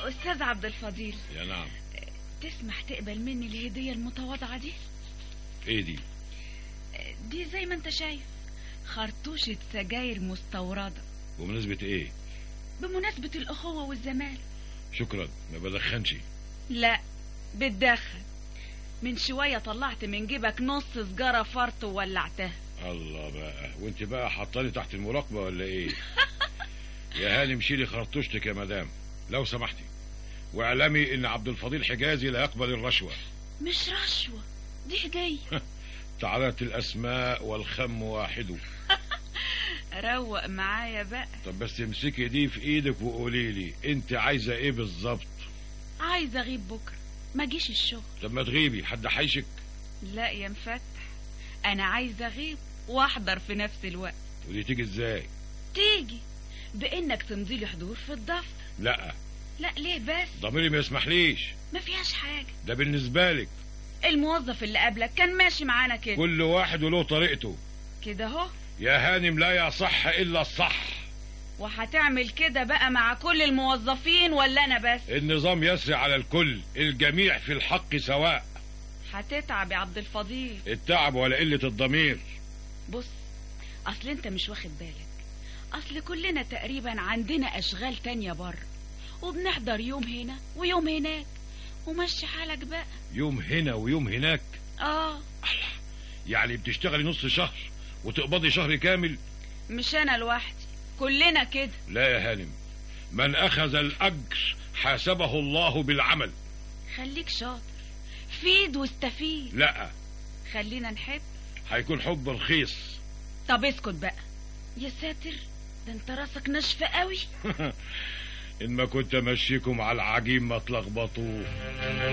استاذ عبد الفضيل يا نعم تسمح تقبل مني الهديه المتواضعه دي ايه دي دي زي ما انت شايف خرطوشه سجاير مستورده بمناسبة ايه بمناسبه الاخوه والزمال شكرا ما بدخنش لا بتدخل من شويه طلعت من جيبك نص سجاره فرط وولعتها الله بقى وانت بقى حطاني تحت المراقبة ولا ايه يا هاني مشيلي خرطوشتك يا مدام لو سمحتي واعلمي ان عبد الفضيل حجازي لا يقبل الرشوة مش رشوه دي هديه تعالت الاسماء والخم واحد روق معايا بقى طب بس امسكي دي في ايدك وقولي لي انت عايزة ايه بالظبط عايزه اغيب بكره ما جيش الشغل طب ما تغيبي حد حيشك لا يا مفتح انا عايزه اغيب واحضر في نفس الوقت ودي تيجي ازاي تيجي بانك تمضي لي حضور في الدفتر لا لا ليه بس ضميري ما يسمحليش ما فيهاش حاجه ده بالنسبة لك الموظف اللي قبلك كان ماشي معانا كده كل واحد وله طريقته كده اهو يا هانم لا يصح الا الصح وهتعمل كده بقى مع كل الموظفين ولا انا بس النظام يسري على الكل الجميع في الحق سواء هتتعب يا عبد الفضيل التعب ولا قلة الضمير بص اصل انت مش واخد بالك اصل كلنا تقريبا عندنا اشغال تانية بره وبنحضر يوم هنا ويوم هناك ومشي حالك بقى يوم هنا ويوم هناك اه يعني بتشتغلي نص شهر وتقبضي شهر كامل مش انا لوحدي كلنا كده لا يا هانم من اخذ الاجر حاسبه الله بالعمل خليك شاطر فيد واستفيد لا خلينا نحب هيكون حب رخيص طب اسكت بقى يا ساتر ده انت راسك ناشفه قوي ان ما كنت امشيكم على العجين ما تلخبطوه